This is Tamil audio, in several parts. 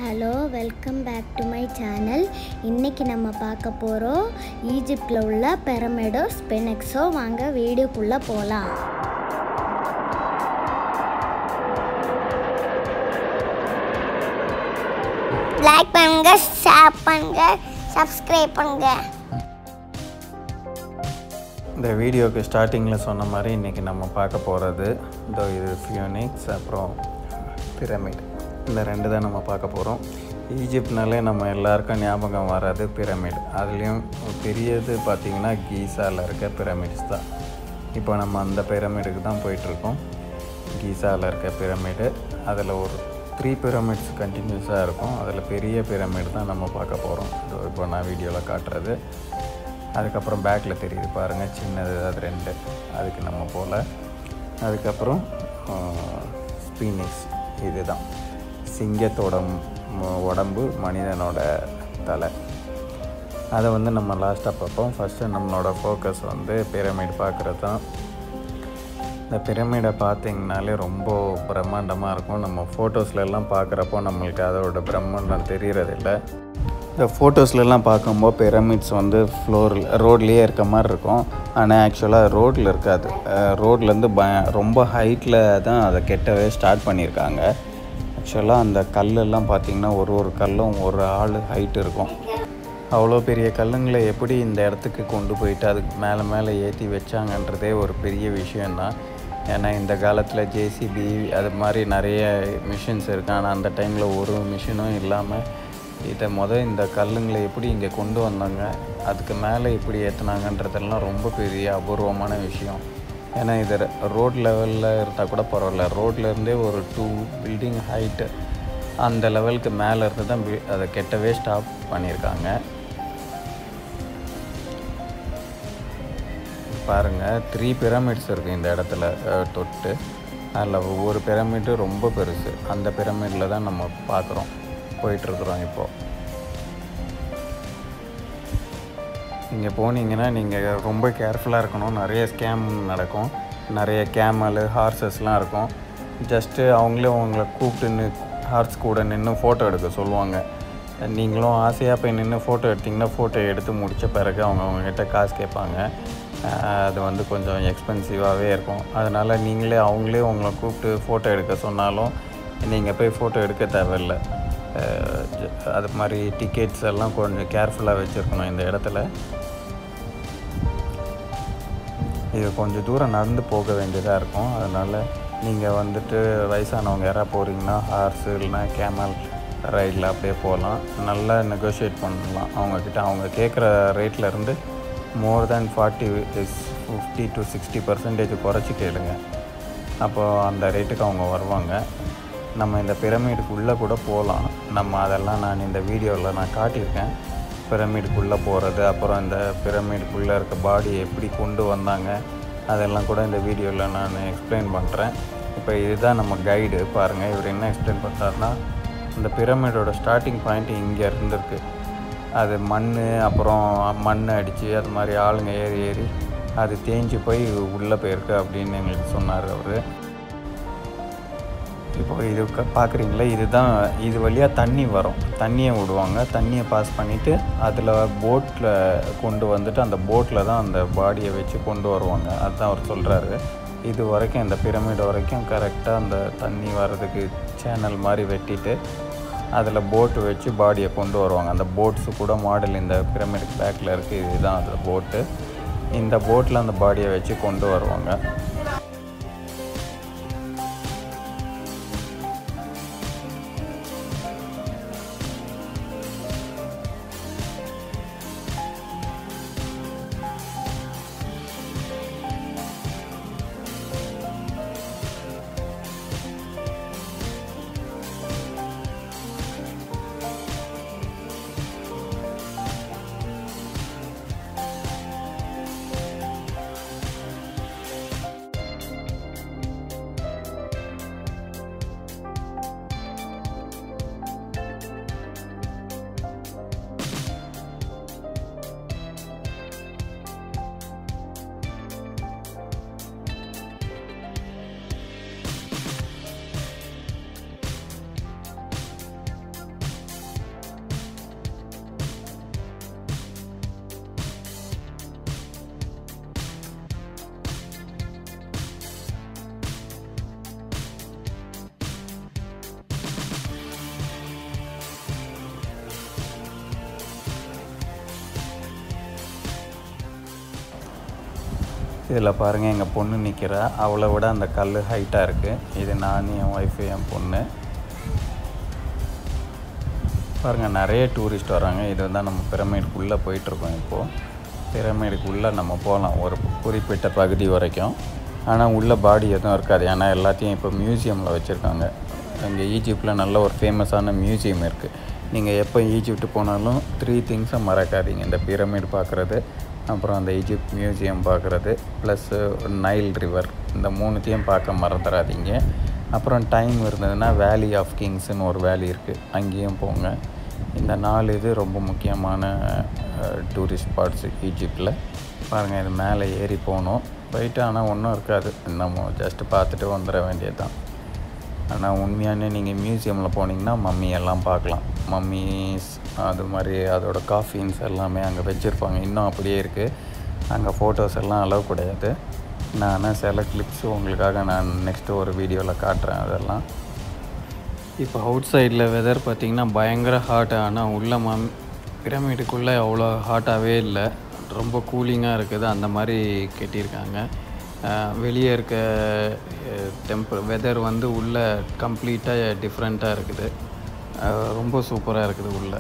hello welcome back to my channel இன்னைக்கு நம்ம பார்க்க போகிறோம் ஈஜிப்டில் உள்ள பெரமிடோ ஸ்பெனெக்ஸோ வாங்க வீடியோக்குள்ளே போகலாம் லைக் பண்ணுங்க ஷேர் பண்ணுங்க சப்ஸ்கிரைப் பண்ணுங்க இந்த வீடியோக்கு ஸ்டார்டிங்கில் சொன்ன மாதிரி இன்றைக்கி நம்ம பார்க்க போகிறது இதோ இது ஃபியூனிக்ஸ் அப்புறம் பிரமிட் இந்த ரெண்டு தான் நம்ம பார்க்க போகிறோம் ஈஜிப்ட்னாலே நம்ம எல்லாருக்கும் ஞாபகம் வராது பிரமிட் அதுலேயும் பெரியது பார்த்திங்கன்னா கீசாவில் இருக்க பிரமிட்ஸ் தான் இப்போ நம்ம அந்த பிரமிடுக்கு தான் போயிட்டுருக்கோம் கீசாவில் இருக்க பிரமிடு அதில் ஒரு த்ரீ பிரமிட்ஸ் கண்டினியூஸாக இருக்கும் அதில் பெரிய பிரமிட் தான் நம்ம பார்க்க போகிறோம் இப்போ நான் வீடியோவில் காட்டுறது அதுக்கப்புறம் பேக்கில் தெரியுது பாருங்கள் சின்னது அது ரெண்டு அதுக்கு நம்ம போகல அதுக்கப்புறம் ஸ்பீனிக்ஸ் இதுதான் சிங்கத்தோட ம- உடம்பு மனிதனோட தலை அதை வந்து நம்ம லாஸ்ட்டாக பார்ப்போம் ஃபஸ்ட்டு நம்மளோட ஃபோக்கஸ் வந்து பிரமிட் பார்க்குறது தான் இந்த பிரமிடை பார்த்தீங்கனாலே ரொம்ப பிரம்மாண்டமாக இருக்கும் நம்ம ஃபோட்டோஸ்லலாம் பார்க்குறப்போ நம்மளுக்கு அதோட பிரம்மாண்டம் தெரியறதில்ல இந்த ஃபோட்டோஸ்லலாம் பார்க்கும்போது பிரமிட்ஸ் வந்து ஃப்ளோரில் ரோட்லேயே இருக்க மாதிரி இருக்கும் ஆனால் ஆக்சுவலாக ரோட்டில் இருக்காது ரோட்லேருந்து ப ரொம்ப ஹைட்டில் தான் அதை கெட்டவே ஸ்டார்ட் பண்ணியிருக்காங்க ஆக்சுவலாக அந்த கல்லெல்லாம் பார்த்திங்கன்னா ஒரு ஒரு கல்லும் ஒரு ஆள் ஹைட் இருக்கும் அவ்வளோ பெரிய கல்லுங்களை எப்படி இந்த இடத்துக்கு கொண்டு போயிட்டு அதுக்கு மேலே மேலே ஏற்றி வச்சாங்கன்றதே ஒரு பெரிய விஷயந்தான் ஏன்னா இந்த காலத்தில் ஜேசிபி அது மாதிரி நிறைய மிஷின்ஸ் இருக்கு ஆனால் அந்த டைமில் ஒரு மிஷினும் இல்லாமல் இதை முத இந்த கல்லுங்களை எப்படி இங்கே கொண்டு வந்தாங்க அதுக்கு மேலே எப்படி ஏற்றுனாங்கன்றதெல்லாம் ரொம்ப பெரிய அபூர்வமான விஷயம் ஏன்னா இது ரோட் லெவலில் இருந்தால் கூட பரவாயில்ல ரோட்ல இருந்தே ஒரு டூ பில்டிங் ஹைட்டு அந்த லெவலுக்கு மேலே இருந்து தான் வி- அதை கெட்டவே ஸ்டாப் பண்ணியிருக்காங்க பாருங்கள் த்ரீ பிரமிட்ஸ் இருக்குது இந்த இடத்துல அஹ், தொட்டு அதில் ஒவ்வொரு பிரமிடு ரொம்ப பெருசு அந்த பிரமிடில் தான் நம்ம பார்க்குறோம் போயிட்டுருக்குறோம் இப்போது இங்கே போனீங்கன்னா நீங்கள் ரொம்ப கேர்ஃபுல்லாக இருக்கணும் நிறைய ஸ்கேம் நடக்கும் நிறைய கேமலு ஹார்சஸ்லாம் இருக்கும் ஜஸ்ட்டு அவங்களே உங்களை கூப்பிட்டு ஹார்ஸ் கூட நின்று ஃபோட்டோ எடுக்க சொல்லுவாங்க நீங்களும் ஆசையாக போய் நின்று ஃபோட்டோ எடுத்திங்கன்னா ஃபோட்டோ எடுத்து முடித்த பிறகு அவங்க அவங்கக்கிட்ட காசு கேட்பாங்க அஹ் அது வந்து கொஞ்சம் எக்ஸ்பென்சிவாகவே இருக்கும் அதனால் நீங்களே அவங்களே உங்களை கூப்பிட்டு ஃபோட்டோ எடுக்க சொன்னாலும் நீங்கள் போய் ஃபோட்டோ எடுக்க தேவையில்லை அஹ் ஜ- அது மாதிரி டிக்கெட்ஸ் எல்லாம் கொஞ்சம் கேர்ஃபுல்லாக வச்சுருக்கணும் இந்த இடத்துல இது கொஞ்சம் தூரம் நடந்து போக வேண்டியதாக இருக்கும் அதனால் நீங்கள் வந்துட்டு வயசானவங்க யாராவது போகிறீங்கன்னா ஹார்ஸ் இல்லைனா கேமல் ரைடில் அப்படியே போகலாம் நல்லா நெகோஷியேட் பண்ணலாம் அவங்கக்கிட்ட அவங்க கேட்குற ரேட்ல இருந்து more than forty fifty to sixty percentage குறைச்சி கேளுங்க அப்போது அந்த ரேட்டுக்கு அவங்க வருவாங்க நம்ம இந்த பிரமிடுக்குள்ளே கூட போகலாம் நம்ம அதெல்லாம் நான் இந்த வீடியோவில் நான் காட்டியிருக்கேன் பிரமிடுக்குள்ளே போகிறது அப்புறம் இந்த பிரமிடுக்குள்ளே இருக்க பாடி எப்படி கொண்டு வந்தாங்க அதெல்லாம் கூட இந்த வீடியோவில் நான் எக்ஸ்பிளைன் பண்ணுறேன் இப்போ இதுதான் நம்ம கைடு பாருங்கள் இவர் என்ன எக்ஸ்பிளைன் பண்ணுறாருன்னா இந்த பிரமிடோட ஸ்டார்டிங் பாயிண்ட் இங்கே இருந்திருக்கு அது மண் அப்புறம் மண் அடித்து அது மாதிரி ஆளுங்க ஏறி ஏறி அது தேஞ்சு போய் உள்ளே போயிருக்கு அப்படின்னு எங்களுக்கு சொன்னார் அவர் இப்போ இது க- பார்க்குறீங்களா இதுதான் இது வழியாக தண்ணி வரும் தண்ணியை விடுவாங்க தண்ணியை பாஸ் பண்ணிவிட்டு அதில் போட்டில் கொண்டு வந்துட்டு அந்த போட்டில் தான் அந்த பாடியை வச்சு கொண்டு வருவாங்க அதுதான் அவர் சொல்கிறாரு இது வரைக்கும் இந்த பிரமிட் வரைக்கும் கரெக்டாக அந்த தண்ணி வர்றதுக்கு சேனல் மாதிரி வெட்டிட்டு அதில் போட்டு வச்சு பாடியை கொண்டு வருவாங்க அந்த போட்ஸு கூட மாடல் இந்த பிரமிடுக்கு பேக்கில் இருக்குது இதுதான் அந்த போட்டு இந்த போட்டில் அந்த பாடியை வச்சு கொண்டு வருவாங்க இதில் பாருங்கள் எங்கள் பொண்ணு நிற்கிறா அவளை விட அந்த கல் ஹைட்டாக இருக்குது இது நான் என் ஒய்ஃபு என் பொண்ணு பாருங்கள் நிறைய டூரிஸ்ட் வராங்க இது தான் நம்ம பிரமிடுக்குள்ளே போயிட்டுருக்கோம் இப்போது பிரமிடுக்குள்ளே நம்ம போகலாம் ஒரு குறிப்பிட்ட பகுதி வரைக்கும் ஆனால் உள்ள பாடி எதுவும் இருக்காது ஏன்னா எல்லாத்தையும் இப்போ மியூசியமில் வச்சுருக்காங்க இங்கே ஈஜிப்டில் நல்ல ஒரு ஃபேமஸான மியூசியம் இருக்குது நீங்கள் எப்போ ஈஜிப்ட் போனாலும் த்ரீ திங்ஸை மறக்காதீங்க இந்த பிரமிட் பார்க்குறது அப்புறம் அந்த ஈஜிப்ட் மியூசியம் பார்க்குறது ப்ளஸ்ஸு நைல் ரிவர் இந்த மூணுத்தையும் பார்க்க மறந்துடாதீங்க அப்புறம் டைம் இருந்ததுன்னா வேலி ஆஃப் கிங்ஸ்னு ஒரு வேலி இருக்குது அங்கேயும் போங்க இந்த நாலு இது ரொம்ப முக்கியமான டூரிஸ்ட் ஸ்பாட்ஸு ஈஜிப்டில் பாருங்கள் இது மேலே ஏறி போகணும் போயிட்டு ஆனால் ஒன்றும் இருக்காது நம்ம ஜஸ்ட்டு பார்த்துட்டு வந்துட வேண்டியது தான் ஆனால் உண்மையானே நீங்கள் மியூசியமில் போனீங்கன்னா மம்மி எல்லாம் பார்க்கலாம் மம்மிஸ் அது மாதிரி அதோட காஃபின்ஸ் எல்லாமே அங்கே வச்சுருப்பாங்க இன்னும் அப்படியே இருக்குது அங்கே ஃபோட்டோஸ் எல்லாம் அலோவ் கிடையாது நான் ஆனால் சில கிளிப்ஸ் உங்களுக்காக நான் நெக்ஸ்ட்டு ஒரு வீடியோவில் காட்டுறேன் அதெல்லாம் இப்போ அவுட் சைடில் வெதர் பார்த்திங்கன்னா பயங்கர ஹாட் ஆனால் உள்ள மம் பிரமிடுக்குள்ளே அவ்வளோ ஹாட்டாகவே இல்லை ரொம்ப கூலிங்காக இருக்குது அந்த மாதிரி கட்டியிருக்காங்க அஹ் வெளியே இருக்க டெம்பர் வெதர் வந்து உள்ளே கம்ப்ளீட்டாக டிஃப்ரெண்ட்டாக இருக்குது அஹ் ரொம்ப சூப்பராக இருக்குது உள்ளே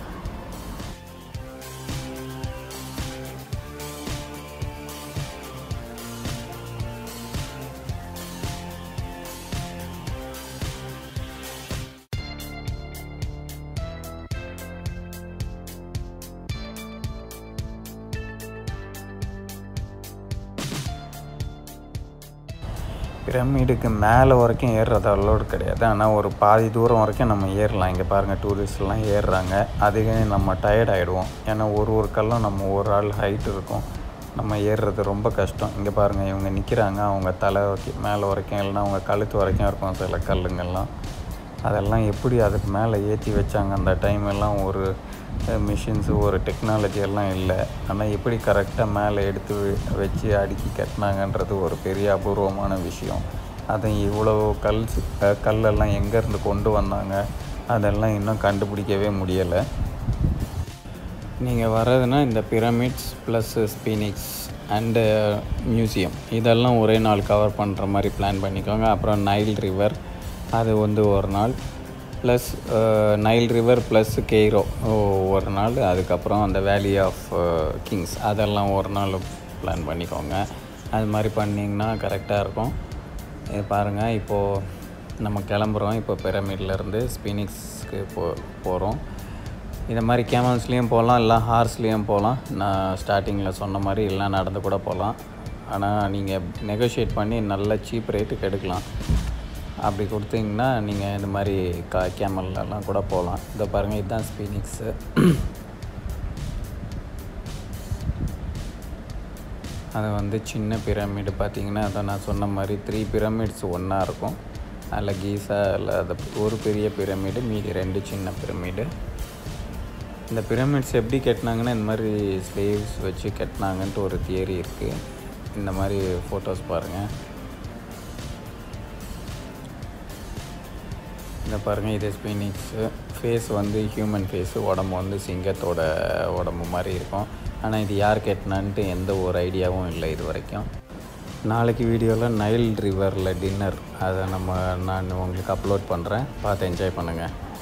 பிரமிடுக்கு மேலே வரைக்கும் ஏறுறது அலோடு கிடையாது ஆனால் ஒரு பாதி தூரம் வரைக்கும் நம்ம ஏறலாம் இங்கே பாருங்கள் டூரிஸ்ட்லாம் ஏறுறாங்க அதுவே நம்ம டயர்ட் ஆகிடுவோம் ஏன்னா ஒரு ஒரு கல்லும் நம்ம ஒரு ஆள் ஹைட் இருக்கும் நம்ம ஏறுறது ரொம்ப கஷ்டம் இங்கே பாருங்கள் இவங்க நிற்கிறாங்க அவங்க தலை வரைக்கும் மேலே வரைக்கும் இல்லைன்னா அவங்க கழுத்து வரைக்கும் இருக்கும் சில கல்லுங்கள்லாம் அதெல்லாம் எப்படி அதுக்கு மேலே ஏற்றி வச்சாங்க அந்த டைம் எல்லாம் ஒரு மிஷின்ஸு ஒரு டெக்னாலஜி எல்லாம் இல்லை ஆனால் எப்படி கரெக்டாக மேலே எடுத்து வெ- வச்சு அடுக்கி கட்டினாங்கன்றது ஒரு பெரிய அபூர்வமான விஷயம் அதை இவ்வளோ கல் சி- அஹ் கல்லெல்லாம் எங்கேருந்து கொண்டு வந்தாங்க அதெல்லாம் இன்னும் கண்டுபிடிக்கவே முடியலை நீங்கள் வர்றதுன்னா இந்த pyramids plus sphinx and museum இதெல்லாம் ஒரே நாள் கவர் பண்ணுற மாதிரி பிளான் பண்ணிக்கோங்க அப்புறம் நைல் ரிவர் அது வந்து ஒரு நாள் plus Nile river plus Cairo ஒரு நாள் அதுக்கப்புறம் அந்த வேலி ஆஃப் கிங்ஸ் அதெல்லாம் ஒரு நாள் பிளான் பண்ணிக்கோங்க அது மாதிரி பண்ணிங்கன்னா கரெக்டாக இருக்கும் இது பாருங்கள் இப்போது நம்ம கிளம்புறோம் இப்போ பிரமிட்லேருந்து ஸ்பினிக்ஸ்க்கு போ போகிறோம் இந்த மாதிரி கேமல்ஸ்லேயும் போகலாம் இல்லை ஹார்ஸ்லேயும் போகலாம் நான் ஸ்டார்டிங்கில் சொன்ன மாதிரி எல்லாம் நடந்து கூட போகலாம் ஆனால் நீங்கள் நெகோஷியேட் பண்ணி நல்ல சீப் ரேட்டுக்கு எடுக்கலாம் அப்படி கொடுத்தீங்கன்னா நீங்கள் இந்த மாதிரி கா கேமல்லாம் கூட போகலாம் இதை பாருங்கள் இதுதான் ஸ்பீனிக்ஸு அது வந்து சின்ன பிரமிடு பார்த்தீங்கன்னா அதை நான் சொன்ன மாதிரி த்ரீ பிரமிட்ஸ் ஒன்றா இருக்கும் அதில் கீசா இல்லை அது ஒரு பெரிய பிரமிடு மீதி ரெண்டு சின்ன பிரமிடு இந்த பிரமிட்ஸ் எப்படி கட்டினாங்கன்னா இந்த மாதிரி ஸ்லேவ்ஸ் வச்சு கட்டினாங்கன்ட்டு ஒரு தியரி இருக்குது இந்த மாதிரி ஃபோட்டோஸ் பாருங்கள் இந்த பாருங்கள் இது ஸ்பீனிக்ஸு ஃபேஸ் வந்து ஹியூமன் ஃபேஸு உடம்பு வந்து சிங்கத்தோட உடம்பு மாதிரி இருக்கும் ஆனால் இது யார் கட்டினான்ட்டு எந்த ஒரு ஐடியாவும் இல்லை இது வரைக்கும் நாளைக்கு வீடியோவில் நைல் ரிவரில் டின்னர் அதை நம்ம நான் உங்களுக்கு அப்லோட் பண்ணுறேன் பார்த்து என்ஜாய் பண்ணுங்கள்